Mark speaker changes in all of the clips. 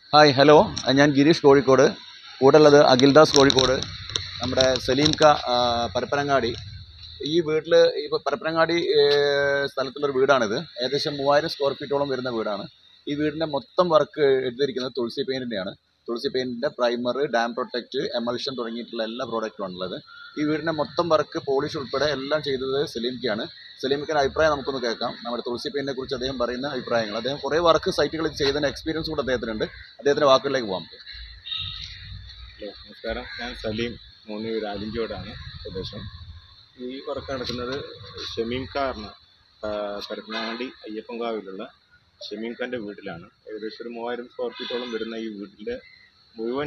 Speaker 1: Hi hello ഞാൻ ഗിരീഷ് കോഴിക്കോട് കൂടെ ഉള്ളത് അഖിൽദാസ് കോഴിക്കോട് നമ്മുടെ സലീം ക ആ, പരപ്പനങ്ങാടി ഈ വീട്ടിൽ ഇപ്പോൾ പരപ്പനങ്ങാടി ഏ, സ്ഥലത്തുള്ളൊരു വീടാണിത് ഏകദേശം മൂവായിരം സ്ക്വയർ ഫീറ്റോളം വരുന്ന വീടാണ് ഈ വീടിൻ്റെ മൊത്തം വർക്ക് എടുത്തിരിക്കുന്നത് തുളസി പെയിൻറ്റിൻ്റെയാണ് തുളസി പെയിൻറ്റിൻ്റെ പ്രൈമർ ഡാം പ്രൊട്ടക്റ്റ് എമൽഷൻ തുടങ്ങിയിട്ടുള്ള എല്ലാ പ്രോഡക്റ്റും ആണുള്ളത് ഈ വീടിൻ്റെ മൊത്തം വർക്ക് പോളിഷ് ഉൾപ്പെടെ എല്ലാം ചെയ്തത് സലീംക്കാണ് സലീമിക്കിൻ്റെ അഭിപ്രായം നമുക്കൊന്ന് കേൾക്കാം നമ്മുടെ തുളസി പെയിൻറ്റിനെ കുറിച്ച് അദ്ദേഹം പറയുന്ന അഭിപ്രായങ്ങൾ അദ്ദേഹം കുറേ വർക്ക് സൈറ്റുകളിൽ ചെയ്തതിൻ്റെ എക്സ്പീരിയൻസ് കൂടെ അദ്ദേഹത്തിനുണ്ട് അദ്ദേഹത്തിൻ്റെ വാക്കുകളിലേക്ക് പോകാം
Speaker 2: ഹലോ നമസ്കാരം ഞാൻ സലീം മൂന്ന് രാജിഞ്ചോടാണ് പ്രദേശം ഈ വർക്ക് നടക്കുന്നത് ഷമീം കാറിന് പരപ്പനങ്ങാടി അയ്യപ്പൻകാവിലുള്ള ഷമീം ഖാൻ്റെ വീട്ടിലാണ് ഏകദേശം ഒരു മൂവായിരം സ്ക്വയർ ഫീറ്റോളം വരുന്ന ഈ വീട്ടിൻ്റെ മുഴുവൻ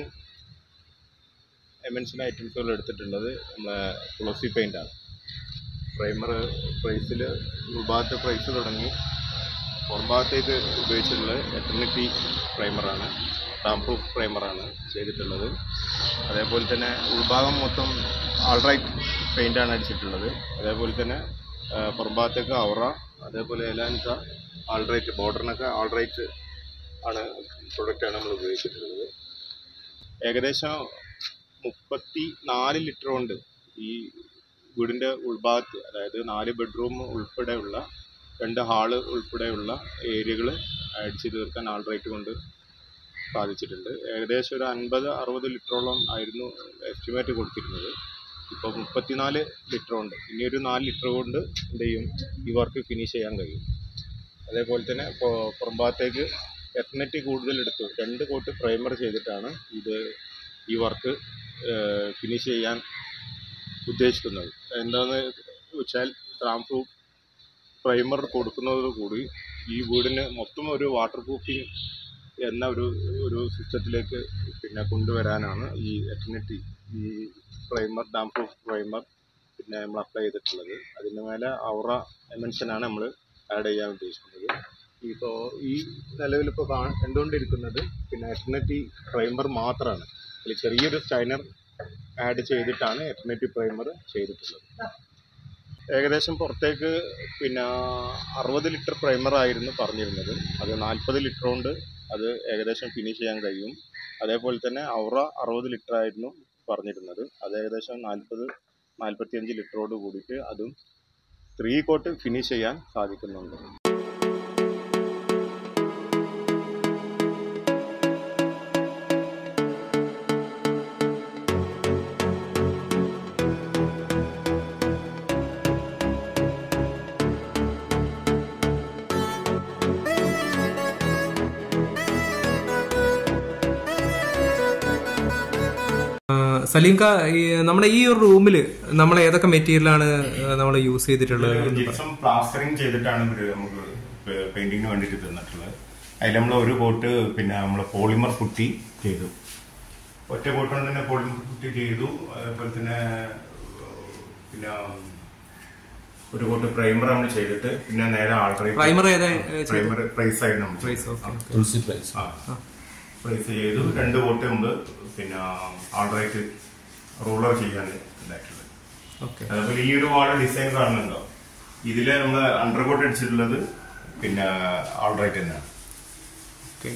Speaker 2: എമൻഷൻ ഐറ്റംസുകൾ എടുത്തിട്ടുള്ളത് നമ്മളെ തുളസി പെയിൻ്റാണ് പ്രൈമർ പ്രൈസിൽ ഉൾഭാഗത്തെ പ്രൈസ് തുടങ്ങി പുറംഭാഗത്തേക്ക് ഉപയോഗിച്ചിട്ടുള്ളത് എറ്റർണിറ്റി പ്രൈമറാണ് ഡാം പ്രൂഫ് പ്രൈമറാണ് ചെയ്തിട്ടുള്ളത് അതേപോലെ തന്നെ ഉൾഭാഗം മൊത്തം ആൾറൈറ്റ് പെയിൻ്റാണ് അടിച്ചിട്ടുള്ളത് അതേപോലെ തന്നെ ആ, പുറംഭാഗത്തേക്ക് ഔറ അതേപോലെ എലാൻസ ആൾറൈറ്റ് ബോർഡറിനൊക്കെ ആൾറൈറ്റ് ആണ് പ്രൊഡക്റ്റാണ് നമ്മൾ ഉപയോഗിച്ചിട്ടുള്ളത് ഏകദേശം മുപ്പത്തി നാല് ലിറ്റർ കൊണ്ട് ഈ വീടിൻ്റെ ഉൾഭാഗത്ത് അതായത് നാല് ബെഡ്റൂം ഉൾപ്പെടെയുള്ള രണ്ട് ഹാള് ഉൾപ്പെടെയുള്ള ഏരിയകൾ അടിച്ചു തീർക്കാൻ ആൾറൈറ്റ് കൊണ്ട് സാധിച്ചിട്ടുണ്ട് ഏകദേശം ഒരു അൻപത് അറുപത് ലിറ്ററോളം ആയിരുന്നു എസ്റ്റിമേറ്റ് കൊടുത്തിരുന്നത് ഇപ്പോൾ മുപ്പത്തിനാല് ലിറ്റർ ഉണ്ട് ഇനി ഒരു നാല് ലിറ്റർ കൊണ്ട് എന്ത് ചെയ്യും ഈ വർക്ക് ഫിനിഷ് ചെയ്യാൻ കഴിയും അതേപോലെ തന്നെ ഇപ്പോൾ പുറംഭാഗത്തേക്ക് എത്തനറ്റി കൂടുതൽ എടുത്തു രണ്ട് കോട്ട് പ്രൈമർ ചെയ്തിട്ടാണ് ഇത് ഈ വർക്ക് ഫിനിഷ് ചെയ്യാൻ ഉദ്ദേശിക്കുന്നത് എന്താണെന്ന് വെച്ചാൽ റാംപ്രൂ പ്രൈമർ കൊടുക്കുന്നതോടുകൂടി ഈ വീടിന് മൊത്തം ഒരു വാട്ടർ പ്രൂഫിങ് എന്ന ഒരു ഒരു സിസ്റ്റത്തിലേക്ക് പിന്നെ കൊണ്ടുവരാനാണ് ഈ എറ്റർണിറ്റി ഈ പ്രൈമർ ഡാം പ്രൂഫ് പ്രൈമർ പിന്നെ നമ്മൾ അപ്ലൈ ചെയ്തിട്ടുള്ളത് അതിൻ്റെ മേലെ ഔറ എമൻഷനാണ് നമ്മൾ ആഡ് ചെയ്യാൻ ഉദ്ദേശിക്കുന്നത് ഇപ്പോൾ ഈ നിലവിലിപ്പോൾ കാ കണ്ടുകൊണ്ടിരിക്കുന്നത് പിന്നെ എറ്റർണിറ്റി പ്രൈമർ മാത്രമാണ് അതിൽ ചെറിയൊരു സ്റ്റൈനർ ആഡ് ചെയ്തിട്ടാണ് എറ്റർണിറ്റി പ്രൈമർ ചെയ്തിട്ടുള്ളത് ഏകദേശം പുറത്തേക്ക് പിന്നെ അറുപത് ലിറ്റർ പ്രൈമർ ആയിരുന്നു പറഞ്ഞിരുന്നത് അത് നാൽപ്പത് ലിറ്റർ കൊണ്ട് അത് ഏകദേശം ഫിനിഷ് ചെയ്യാൻ കഴിയും അതേപോലെ തന്നെ ഔറ അറുപത് ലിറ്റർ ആയിരുന്നു പറഞ്ഞിരുന്നത് അത് ഏകദേശം നാൽപ്പത് നാൽപ്പത്തിയഞ്ച് ലിറ്ററോട് കൂടിയിട്ട് അതും ത്രീ കോട്ട് ഫിനിഷ് ചെയ്യാൻ സാധിക്കുന്നുണ്ട്
Speaker 3: സലീം കാ ഈ നമ്മുടെ ഈ ഒരു റൂമിൽ നമ്മൾ ഏതൊക്കെ മെറ്റീരിയലാണ് നമ്മൾ യൂസ് ചെയ്തിട്ടുള്ളത്
Speaker 2: ജിപ്സം പ്ലാസ്റ്ററിങ് ചെയ്തിട്ടാണ് ഇവര് നമുക്ക് പെയിന്റിങ്ങിന് വേണ്ടിയിട്ട് തന്നിട്ടുള്ളത് അതിൽ നമ്മൾ ഒരു കോട്ട് പിന്നെ നമ്മൾ പോളിമർ പുട്ടി ചെയ്തു ഒറ്റ കോട്ട് കൊണ്ട് തന്നെ പോളിമർ പുട്ടി ചെയ്തു അതേപോലെ തന്നെ പിന്നെ ഒരു കോട്ട് പ്രൈമർ നമ്മൾ ചെയ്തിട്ട് പിന്നെ നേരെ ആൾറൈറ്റ്
Speaker 3: പ്രൈമർ ഏതാ
Speaker 2: പ്രൈമർ പ്രൈസ് ആയിരുന്നു നമ്മൾ
Speaker 3: പ്രൈസ്
Speaker 2: ചെയ്തത്.
Speaker 3: ഓക്കെ
Speaker 1: തുളസി പ്രൈസ്
Speaker 2: ആ പ്രൈസ് ചെയ്തു രണ്ട് കോട്ട് മുമ്പ് പിന്നെ ആൾറൈറ്റ് റൂളർ ചെയ്യാൻ ഉണ്ടായിട്ടുള്ളത്
Speaker 3: ഓക്കെ
Speaker 2: അതേപോലെ ഈ ഒരു വാൾ ഡിസൈൻ കാണുന്നുണ്ടോ ഇതില് നമ്മൾ അണ്ടർകോട്ട് അടിച്ചിട്ടുള്ളത് പിന്നെ ആൾറൈറ്റ് തന്നെയാണ്
Speaker 3: ഓക്കെ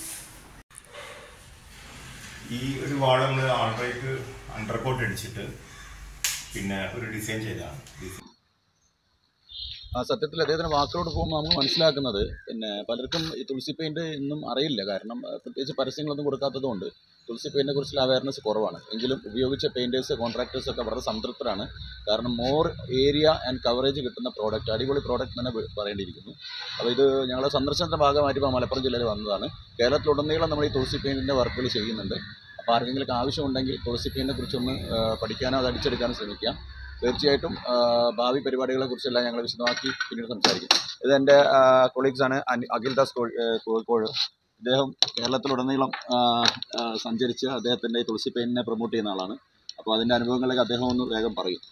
Speaker 2: ഈ ഒരു വാൾ നമ്മൾ ആൾറൈറ്റ് അണ്ടർകോട്ട് അടിച്ചിട്ട് പിന്നെ ഒരു ഡിസൈൻ ചെയ്തതാണ് ഡിസൈൻ
Speaker 1: ആ സത്യത്തിൽ അദ്ദേഹത്തിൻ്റെ വാക്കുകളോട് പോകുമ്പോൾ നമ്മൾ മനസ്സിലാക്കുന്നത് പിന്നെ പലർക്കും ഈ തുളസി പെയിൻറ് ഇന്നും അറിയില്ല കാരണം ആ, പ്രത്യേകിച്ച് പരസ്യങ്ങളൊന്നും കൊടുക്കാത്തതുകൊണ്ട് തുളസി പെയിൻറ്റിനെ കുറിച്ചുള്ള അവയർനെസ് കുറവാണ് എങ്കിലും ഉപയോഗിച്ച പെയിൻറ്റേഴ്സ് കോൺട്രാക്ടേഴ്സ് ഒക്കെ വളരെ സംതൃപ്തരാണ് കാരണം മോർ ഏരിയ ആൻഡ് കവറേജ് കിട്ടുന്ന പ്രോഡക്റ്റ് അടിപൊളി പ്രോഡക്റ്റ് തന്നെ വ- പറയേണ്ടിയിരിക്കുന്നു അപ്പോൾ ഇത് ഞങ്ങളുടെ സന്ദർശനത്തിൻ്റെ ഭാഗമായിട്ട് ഇപ്പോൾ മലപ്പുറം ജില്ലയിൽ വന്നതാണ് കേരളത്തിലുടനീളം നമ്മൾ ഈ തുളസി പെയിൻറ്റിൻ്റെ വർക്കുകൾ ചെയ്യുന്നുണ്ട് അപ്പോൾ ആർക്കെങ്കിലും ആവശ്യമുണ്ടെങ്കിൽ തുളസി പെയിൻറ്റിനെ കുറിച്ചൊന്ന് ആ, പഠിക്കാനോ അത് അടിച്ചെടുക്കാനോ ശ്രമിക്കാം തീർച്ചയായിട്ടും ആ, ഭാവി പരിപാടികളെ കുറിച്ചെല്ലാം ഞങ്ങൾ വിശദമാക്കി പിന്നീട് സംസാരിക്കും ഇത് എൻ്റെ കൊളീഗ്സാണ് അഖിൽദാസ് കോഴി- ഏ, കോഴിക്കോട് ഇദ്ദേഹം കേരളത്തിലുടനീളം ആ, ആ, സഞ്ചരിച്ച് അദ്ദേഹത്തിൻ്റെ ഈ തുളസി പെയിൻറ്റിനെ പ്രൊമോട്ട് ചെയ്യുന്ന ആളാണ് അപ്പോൾ അതിൻ്റെ അനുഭവങ്ങളൊക്കെ അദ്ദേഹം ഒന്ന് വേഗം പറയും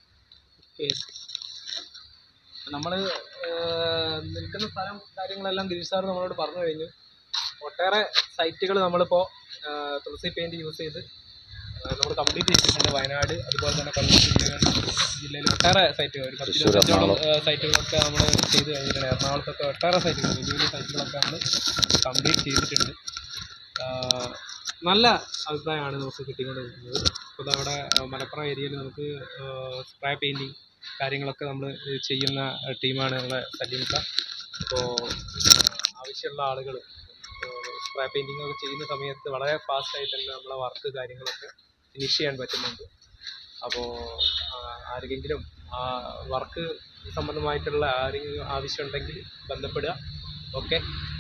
Speaker 4: നമ്മൾ നിൽക്കുന്ന സ്ഥലം കാര്യങ്ങളെല്ലാം ഗിരീഷ് സാർ നമ്മളോട് പറഞ്ഞു കഴിഞ്ഞു ഒട്ടേറെ സൈറ്റുകൾ നമ്മളിപ്പോൾ തുളസി പെയിൻറ് യൂസ് ചെയ്ത് നമ്മൾ കംപ്ലീറ്റ് ചെയ്തിട്ടുണ്ട് വയനാട് അതുപോലെ തന്നെ കൊല്ലം ജില്ലകൾ ജില്ലയിൽ ഒട്ടേറെ സൈറ്റുകൾ ഒരു പത്ത് ഇരുപത്തഞ്ചോളം സൈറ്റുകളൊക്കെ നമ്മൾ ചെയ്ത് കഴിഞ്ഞിട്ടുണ്ട് എറണാകുളത്തൊക്കെ ഒട്ടേറെ സൈറ്റുകൾ വലിയ വലിയ സൈറ്റുകളൊക്കെ നമ്മൾ കംപ്ലീറ്റ് ചെയ്തിട്ടുണ്ട് നല്ല അഭിപ്രായമാണ് നമുക്ക് കിട്ടിക്കൊണ്ടിരിക്കുന്നത് ഇപ്പോൾ നമ്മുടെ മലപ്പുറം ഏരിയയിൽ നമുക്ക് സ്പ്രേ പെയിൻറ്റിങ് കാര്യങ്ങളൊക്കെ നമ്മൾ ചെയ്യുന്ന ടീമാണ് നമ്മുടെ സലീംക്ക അപ്പോൾ ആവശ്യമുള്ള ആളുകൾ സ്പ്രേ പെയിൻറ്റിംഗ് ഒക്കെ ചെയ്യുന്ന സമയത്ത് വളരെ ഫാസ്റ്റായിട്ട് തന്നെ നമ്മളെ വർക്ക് കാര്യങ്ങളൊക്കെ ഫിനിഷ് ചെയ്യാൻ പറ്റുന്നുണ്ട് അപ്പോൾ ആർക്കെങ്കിലും ആ വർക്ക് സംബന്ധമായിട്ടുള്ള ആരെങ്കിലും ആവശ്യമുണ്ടെങ്കിൽ ബന്ധപ്പെടുക ഓക്കെ